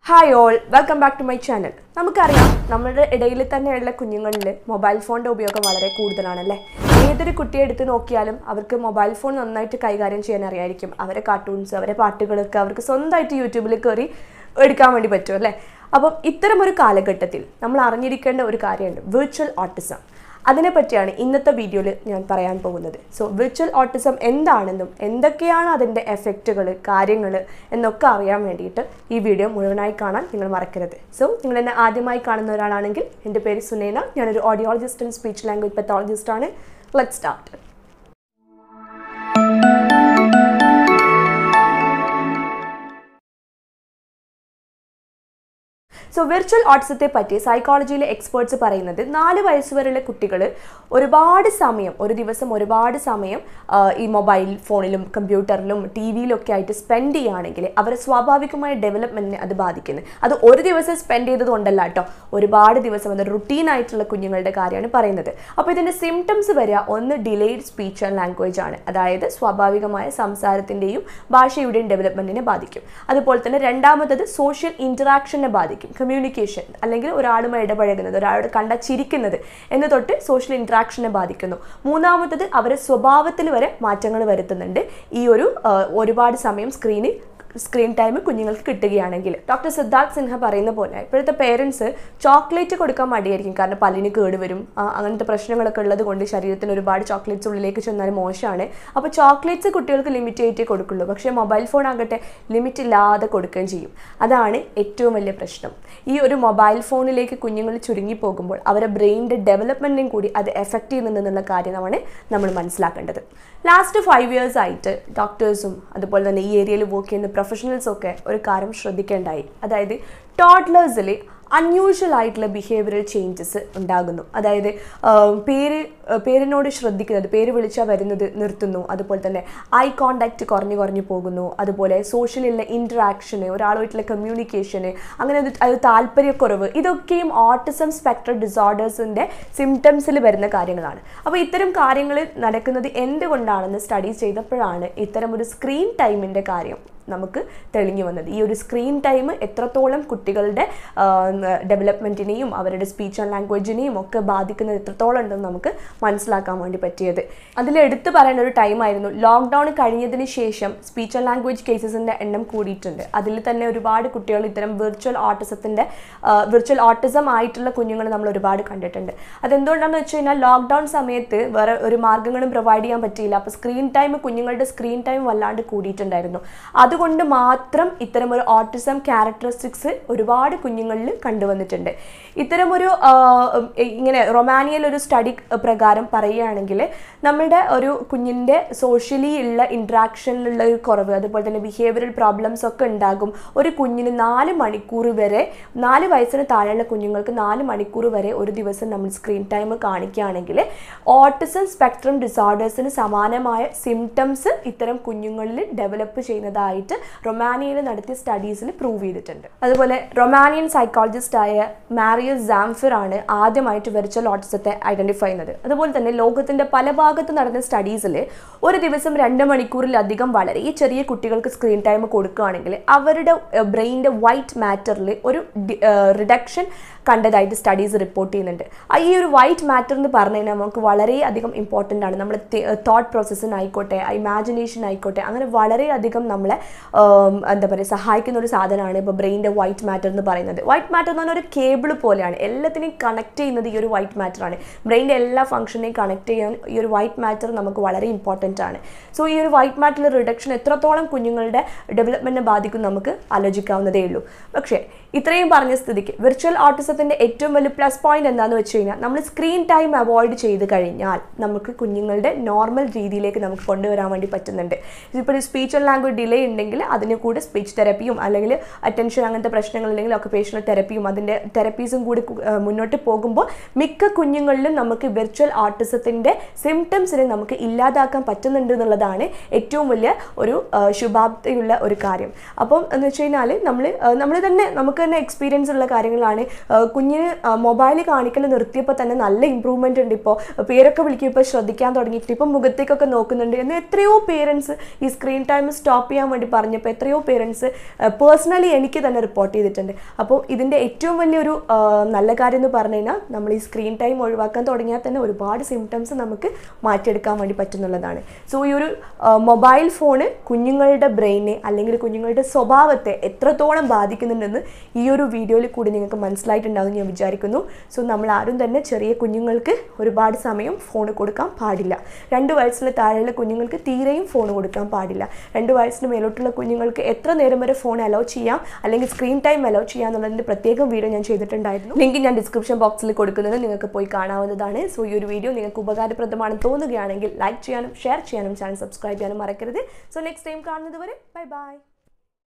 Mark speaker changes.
Speaker 1: hi all welcome back to my channel നമുക്കറിയാം നമ്മുടെ ഇടയിൽ തന്നെയുള്ള കുഞ്ഞുങ്ങളിൽ മൊബൈൽ ഫോണിൻ്റെ ഉപയോഗം വളരെ കൂടുതലാണല്ലേ ഏതൊരു കുട്ടിയെ എടുത്ത് നോക്കിയാലും അവർക്ക് മൊബൈൽ ഫോൺ നന്നായിട്ട് കൈകാര്യം ചെയ്യാൻ അറിയായിരിക്കും അവരെ കാർട്ടൂൺസ് അവരെ പാട്ടുകളൊക്കെ അവർക്ക് സ്വന്തമായിട്ട് യൂട്യൂബിൽ കയറി എടുക്കാൻ വേണ്ടി പറ്റും അല്ലേ അപ്പം ഇത്തരം ഒരു കാലഘട്ടത്തിൽ നമ്മൾ അറിഞ്ഞിരിക്കേണ്ട ഒരു കാര്യമുണ്ട് വിർച്വൽ ഓട്ടിസം അതിനെപ്പറ്റിയാണ് ഇന്നത്തെ വീഡിയോയിൽ ഞാൻ പറയാൻ പോകുന്നത് സോ വിർച്വൽ ഓട്ടിസം എന്താണെന്നും എന്തൊക്കെയാണ് അതിൻ്റെ എഫക്റ്റുകൾ കാര്യങ്ങൾ എന്നൊക്കെ അറിയാൻ വേണ്ടിയിട്ട് ഈ വീഡിയോ മുഴുവനായി കാണാൻ നിങ്ങൾ മറക്കരുത് സോ നിങ്ങൾ എന്നെ ആദ്യമായി കാണുന്ന ഒരാളാണെങ്കിൽ എൻ്റെ പേര് സുനേന ഞാനൊരു audiologist and speech language pathologist ആണ് ലെറ്റ് സ്റ്റാർട്ട് സോ വിർച്വൽ ഓട്ടിസത്തെ പറ്റി സൈക്കോളജിയിലെ എക്സ്പേർട്സ് പറയുന്നത് നാല് വയസ്സ് വരെയുള്ള കുട്ടികൾ ഒരുപാട് സമയം ഒരു ദിവസം ഒരുപാട് സമയം ആ, ഈ മൊബൈൽ ഫോണിലും കമ്പ്യൂട്ടറിലും ടി വിയിലൊക്കെ ആയിട്ട് സ്പെൻഡ് ചെയ്യുകയാണെങ്കിൽ അവരെ സ്വാഭാവികമായ ഡെവലപ്മെൻറ്റിനെ അത് ബാധിക്കുന്നു അത് ഒരു ദിവസം സ്പെൻഡ് ചെയ്തത് കൊണ്ടല്ല കേട്ടോ ഒരുപാട് ദിവസം അത് റുട്ടീൻ ആയിട്ടുള്ള കുഞ്ഞുങ്ങളുടെ കാര്യമാണ് പറയുന്നത് അപ്പോൾ ഇതിൻ്റെ സിംറ്റംസ് വരിക ഒന്ന് ഡിലേഡ് സ്പീച്ച് ആൻഡ് ലാംഗ്വേജ് ആണ് അതായത് സ്വാഭാവികമായ സംസാരത്തിൻ്റെയും ഭാഷയുടെയും ഡെവലപ്മെൻറ്റിനെ ബാധിക്കും അതുപോലെ തന്നെ രണ്ടാമത്തത് സോഷ്യൽ ഇൻറ്ററാക്ഷനെ ബാധിക്കും കമ്മ്യൂണിക്കേഷൻ അല്ലെങ്കിൽ ഒരാളുമായി ഇടപഴകുന്നത് ഒരാളോട് കണ്ട ചിരിക്കുന്നത് എന്ന് തൊട്ട് സോഷ്യൽ ഇൻറ്ററാക്ഷനെ ബാധിക്കുന്നു മൂന്നാമത്തത് അവരെ സ്വഭാവത്തിൽ വരെ മാറ്റങ്ങൾ വരുത്തുന്നുണ്ട് ഈ ഒരു ആ, ഒരുപാട് സമയം സ്ക്രീനിൽ സ്ക്രീൻ ടൈം കുഞ്ഞുങ്ങൾക്ക് കിട്ടുകയാണെങ്കിൽ ഡോക്ടർ സിദ്ധാർത്ഥ് സിൻഹ പറയുന്ന പോലെ ഇപ്പോഴത്തെ പേരൻസ് ചോക്ലേറ്റ് കൊടുക്കാൻ മടിയായിരിക്കും കാരണം പല്ലിന് കേട് വരും ആ, അങ്ങനത്തെ പ്രശ്നങ്ങളൊക്കെ ഉള്ളത് കൊണ്ട് ശരീരത്തിന് ഒരുപാട് ചോക്ലേറ്റ്സ് ഉള്ളിലേക്ക് ചെന്നാൽ മോശമാണ് അപ്പോൾ ചോക്ലേറ്റ്സ് കുട്ടികൾക്ക് ലിമിറ്റ് ചെയ്തിട്ടേ കൊടുക്കുള്ളൂ പക്ഷേ മൊബൈൽ ഫോൺ ആകട്ടെ ലിമിറ്റ് ഇല്ലാതെ കൊടുക്കുകയും ചെയ്യും അതാണ് ഏറ്റവും വലിയ പ്രശ്നം ഈ ഒരു മൊബൈൽ ഫോണിലേക്ക് കുഞ്ഞുങ്ങൾ ചുരുങ്ങി പോകുമ്പോൾ അവരുടെ ബ്രെയിനിൻ്റെ ഡെവലപ്മെൻറ്റിനും കൂടി അത് എഫക്റ്റ് ചെയ്യുന്നുണ്ടെന്നുള്ള കാര്യമാണ് നമ്മൾ മനസ്സിലാക്കേണ്ടത് ലാസ്റ്റ് ഫൈവ് ഇയേഴ്സ് ആയിട്ട് ഡോക്ടേഴ്സും അതുപോലെ തന്നെ ഈ ഏരിയയിൽ വർക്ക് ചെയ്യുന്ന പ്രൊഫഷണൽസും ഒക്കെ ഒരു കാര്യം ശ്രദ്ധിക്കേണ്ടായി അതായത് ടോഡ്ലേഴ്സിൽ അൺയൂഷ്വൽ ആയിട്ടുള്ള ബിഹേവിയറൽ ചേഞ്ചസ് ഉണ്ടാകുന്നു അതായത് ആ, പേര് ആ, പേരിനോട് ശ്രദ്ധിക്കുന്നത് പേര് വിളിച്ചാൽ വരുന്നത് നിർത്തുന്നു അതുപോലെ തന്നെ ഐ കോണ്ടാക്റ്റ് കുറഞ്ഞു കുറഞ്ഞു പോകുന്നു അതുപോലെ സോഷ്യലുള്ള ഇൻറ്ററാക്ഷന് ഒരാളുമായിട്ടുള്ള കമ്മ്യൂണിക്കേഷന് അങ്ങനെ ഒരു അത് താല്പര്യക്കുറവ് ഇതൊക്കെയും ഓട്ടിസം സ്പെക്ട്രം ഡിസോർഡേഴ്സിൻ്റെ സിംറ്റംസിൽ വരുന്ന കാര്യങ്ങളാണ് അപ്പോൾ ഇത്തരം കാര്യങ്ങൾ നടക്കുന്നത് എന്തുകൊണ്ടാണെന്ന് സ്റ്റഡി ചെയ്തപ്പോഴാണ് ഇത്തരം ഒരു സ്ക്രീൻ ടൈമിൻ്റെ കാര്യം നമുക്ക് തെളിഞ്ഞു വന്നത് ഈ ഒരു സ്ക്രീൻ ടൈം എത്രത്തോളം കുട്ടികളുടെ ഡെവലപ്മെൻറ്റിനെയും അവരുടെ സ്പീച്ച് ആൻഡ് ലാംഗ്വേജിനെയും ഒക്കെ ബാധിക്കുന്നത് എത്രത്തോളം ഉണ്ടെന്ന് നമുക്ക് മനസ്സിലാക്കാൻ വേണ്ടി പറ്റിയത് അതിൽ എടുത്തു പറയേണ്ട ഒരു ടൈമായിരുന്നു ലോക്ക്ഡൗൺ കഴിഞ്ഞതിന് ശേഷം സ്പീച്ച് ആൻഡ് ലാംഗ്വേജ് കേസസിൻ്റെ എണ്ണം കൂടിയിട്ടുണ്ട് അതിൽ തന്നെ ഒരുപാട് കുട്ടികൾ ഇത്തരം വിർച്വൽ ഓട്ടിസത്തിൻ്റെ വിർച്വൽ ഓട്ടിസം ആയിട്ടുള്ള കുഞ്ഞുങ്ങൾ നമ്മൾ ഒരുപാട് കണ്ടിട്ടുണ്ട് അതെന്തുകൊണ്ടാണെന്ന് വെച്ച് കഴിഞ്ഞാൽ ലോക്ക്ഡൗൺ സമയത്ത് വേറെ ഒരു മാർഗ്ഗങ്ങളും പ്രൊവൈഡ് ചെയ്യാൻ പറ്റിയില്ല അപ്പോൾ സ്ക്രീൻ ടൈം കുഞ്ഞുങ്ങളുടെ സ്ക്രീൻ ടൈം വല്ലാണ്ട് കൂടിയിട്ടുണ്ടായിരുന്നു അതുകൊണ്ട് മാത്രം ഇത്തരം ഒരു ഓട്ടിസം ക്യാരക്ടറിസ്റ്റിക്സ് ഒരുപാട് കുഞ്ഞുങ്ങളിൽ കണ്ടുവന്നിട്ടുണ്ട് ഇത്തരമൊരു ആ, ഉം, ഇങ്ങനെ റൊമാനിയയിൽ ഒരു സ്റ്റഡി പ്രകാരം പറയുകയാണെങ്കിൽ നമ്മുടെ ഒരു കുഞ്ഞിൻ്റെ സോഷ്യലി ഉള്ള ഇൻട്രാക്ഷനിലുള്ള ഒരു കുറവ് അതുപോലെ തന്നെ ബിഹേവിയറൽ പ്രോബ്ലംസ് ഒക്കെ ഉണ്ടാകും ഒരു കുഞ്ഞിന് നാല് മണിക്കൂർ വരെ നാല് വയസ്സിന് താഴെയുള്ള കുഞ്ഞുങ്ങൾക്ക് നാല് മണിക്കൂർ വരെ ഒരു ദിവസം നമ്മൾ സ്ക്രീൻ ടൈം കാണിക്കുകയാണെങ്കിൽ ഓട്ടിസം സ്പെക്ട്രം ഡിസോർഡേഴ്സിന് സമാനമായ സിംറ്റംസ് ഇത്തരം കുഞ്ഞുങ്ങളിൽ ഡെവലപ്പ് ചെയ്യുന്നതായിട്ട് റൊമാനിയയിൽ നടത്തിയ സ്റ്റഡീസിൽ പ്രൂവ് ചെയ്തിട്ടുണ്ട് അതുപോലെ റൊമാനിയൻ സൈക്കോളജിസ്റ്റ് ആയ മാരിയസ് സാംഫിർ ആണ് ആദ്യമായിട്ട് വെർച്വൽ ഓട്ടിസത്തെ ഐഡന്റിഫൈ ചെയ്യുന്നത് അതുപോലെ തന്നെ ലോകത്തിന്റെ പല ഭാഗത്ത് നടന്ന സ്റ്റഡീസിൽ ഒരു ദിവസം രണ്ട് മണിക്കൂറിലധികം വളരെ ചെറിയ കുട്ടികൾക്ക് സ്ക്രീൻ ടൈം കൊടുക്കുകയാണെങ്കിൽ അവരുടെ ബ്രെയിനിന്റെ വൈറ്റ് മാറ്ററിൽ ഒരു റിഡക്ഷൻ കണ്ടതായിട്ട് സ്റ്റഡീസ് റിപ്പോർട്ട് ചെയ്യുന്നുണ്ട് ആ ഈ ഒരു വൈറ്റ് മാറ്റർ എന്ന് പറഞ്ഞു കഴിഞ്ഞാൽ നമുക്ക് വളരെയധികം ഇമ്പോർട്ടൻ്റ് ആണ് നമ്മുടെ തോട്ട് പ്രോസസ്സിനായിക്കോട്ടെ ഇമാജിനേഷൻ ആയിക്കോട്ടെ അങ്ങനെ വളരെയധികം നമ്മളെ ആം, എന്താ പറയുക സഹായിക്കുന്ന ഒരു സാധനമാണ് ഇപ്പോൾ ബ്രെയിനിൻ്റെ വൈറ്റ് മാറ്റർ എന്ന് പറയുന്നത് വൈറ്റ് മാറ്റർ എന്ന് പറഞ്ഞാൽ ഒരു കേബിൾ പോലെയാണ് എല്ലാത്തിനെയും കണക്ട് ചെയ്യുന്നത് ഈ ഒരു വൈറ്റ് മാറ്ററാണ് ബ്രെയിനിൻ്റെ എല്ലാ ഫംഗ്ഷനെയും കണക്ട് ചെയ്യാൻ ഈ ഒരു വൈറ്റ് മാറ്റർ നമുക്ക് വളരെ ഇമ്പോർട്ടൻ്റ് ആണ് സോ ഈ ഒരു വൈറ്റ് മാറ്ററിലെ റിഡക്ഷൻ എത്രത്തോളം കുഞ്ഞുങ്ങളുടെ ഡെവലപ്മെൻറ്റിനെ ബാധിക്കും നമുക്ക് ആലോചിക്കാവുന്നതേ ഉള്ളൂ പക്ഷേ ഇത്രയും പറഞ്ഞ സ്ഥിതിക്ക് വിർച്വൽ ഓട്ടിസത്തിൻ്റെ ഏറ്റവും വലിയ പ്ലസ് പോയിന്റ് എന്താണെന്ന് വെച്ച് കഴിഞ്ഞാൽ നമ്മൾ സ്ക്രീൻ ടൈം അവോയ്ഡ് ചെയ്ത് കഴിഞ്ഞാൽ നമുക്ക് കുഞ്ഞുങ്ങളുടെ നോർമൽ രീതിയിലേക്ക് നമുക്ക് കൊണ്ടുവരാൻ വേണ്ടി പറ്റുന്നുണ്ട് ഇപ്പോൾ ഒരു സ്പീച്ച് ആൻഡ് ലാംഗ്വേജ് ഡിലേ ഉണ്ടെങ്കിൽ അതിന് കൂടെ സ്പീച്ച് തെറപ്പിയും അല്ലെങ്കിൽ അറ്റൻഷൻ അങ്ങനത്തെ പ്രശ്നങ്ങളുണ്ടെങ്കിൽ ഒക്കുപേഷണൽ തെറപ്പിയും അതിൻ്റെ തെറപ്പീസും കൂടി കു- ആ, മുന്നോട്ട് പോകുമ്പോൾ മിക്ക കുഞ്ഞുങ്ങളിലും നമുക്ക് വിർച്വൽ ഓട്ടിസത്തിൻ്റെ സിംറ്റംസിനെ നമുക്ക് ഇല്ലാതാക്കാൻ പറ്റുന്നുണ്ട് എന്നുള്ളതാണ് ഏറ്റവും വലിയ ഒരു ആ, ശുഭാപ്തിയുള്ള ഒരു കാര്യം അപ്പം എന്ന് വെച്ച് കഴിഞ്ഞാൽ നമ്മൾ നമ്മൾ തന്നെ നമുക്ക് തന്നെ എക്സ്പീരിയൻസ് ഉള്ള കാര്യങ്ങളാണ് ആ, കുഞ്ഞിന് മൊബൈൽ കാണിക്കൽ നിർത്തിയപ്പോൾ തന്നെ നല്ല ഇമ്പ്രൂവ്മെൻ്റ് ഉണ്ട് ഇപ്പോൾ പേരൊക്കെ വിളിക്കും ഇപ്പോൾ ശ്രദ്ധിക്കാൻ തുടങ്ങിയിട്ട് ഇപ്പം മുഖത്തേക്കൊക്കെ നോക്കുന്നുണ്ട് എന്ന് എത്രയോ പേരൻസ് ഈ സ്ക്രീൻ ടൈം സ്റ്റോപ്പ് ചെയ്യാൻ വേണ്ടി പറഞ്ഞപ്പോൾ എത്രയോ പേരൻസ് പേഴ്സണലി എനിക്ക് തന്നെ റിപ്പോർട്ട് ചെയ്തിട്ടുണ്ട് അപ്പോൾ ഇതിൻ്റെ ഏറ്റവും വലിയൊരു ആ, നല്ല കാര്യം എന്ന് പറഞ്ഞു കഴിഞ്ഞാൽ നമ്മൾ ഈ സ്ക്രീൻ ടൈം ഒഴിവാക്കാൻ തുടങ്ങിയാൽ തന്നെ ഒരുപാട് സിംറ്റംസ് നമുക്ക് മാറ്റിയെടുക്കാൻ വേണ്ടി പറ്റുന്നുള്ളതാണ് സോ ഈ ഒരു മൊബൈൽ ഫോണ് കുഞ്ഞുങ്ങളുടെ ബ്രെയിനെ അല്ലെങ്കിൽ കുഞ്ഞുങ്ങളുടെ സ്വഭാവത്തെ എത്രത്തോളം ബാധിക്കുന്നുണ്ടെന്ന് ഈ ഒരു വീഡിയോയിൽ കൂടി നിങ്ങൾക്ക് മനസ്സിലായിട്ടുണ്ടാകും ഞാൻ വിചാരിക്കുന്നു സോ നമ്മൾ ആരും തന്നെ ചെറിയ കുഞ്ഞുങ്ങൾക്ക് ഒരുപാട് സമയം ഫോൺ കൊടുക്കാൻ പാടില്ല രണ്ട് വയസ്സിന് താഴെയുള്ള കുഞ്ഞുങ്ങൾക്ക് തീരെയും ഫോൺ കൊടുക്കാൻ പാടില്ല രണ്ട് വയസ്സിന് മേലോട്ടുള്ള കുഞ്ഞുങ്ങൾക്ക് എത്ര നേരം വരെ ഫോൺ അലോ ചെയ്യാം അല്ലെങ്കിൽ സ്ക്രീൻ ടൈം അലോ ചെയ്യാം എന്നുള്ളതിൻ്റെ പ്രത്യേകം വീഡിയോ ഞാൻ ചെയ്തിട്ടുണ്ടായിരുന്നു ലിങ്ക് ഞാൻ ഡിസ്ക്രിപ്ഷൻ ബോക്സിൽ കൊടുക്കുന്നത് നിങ്ങൾക്ക് പോയി കാണാവുന്നതാണ് സോ ഈ ഒരു വീഡിയോ നിങ്ങൾക്ക് ഉപകാരപ്രദമാണെന്ന് തോന്നുകയാണെങ്കിൽ ലൈക്ക് ചെയ്യാനും ഷെയർ ചെയ്യാനും ചാനൽ സബ്സ്ക്രൈബ് ചെയ്യാനും മറക്കരുത് സോ നെക്സ്റ്റ് ടൈം കാണുന്നത് വരെ ബൈ ബൈ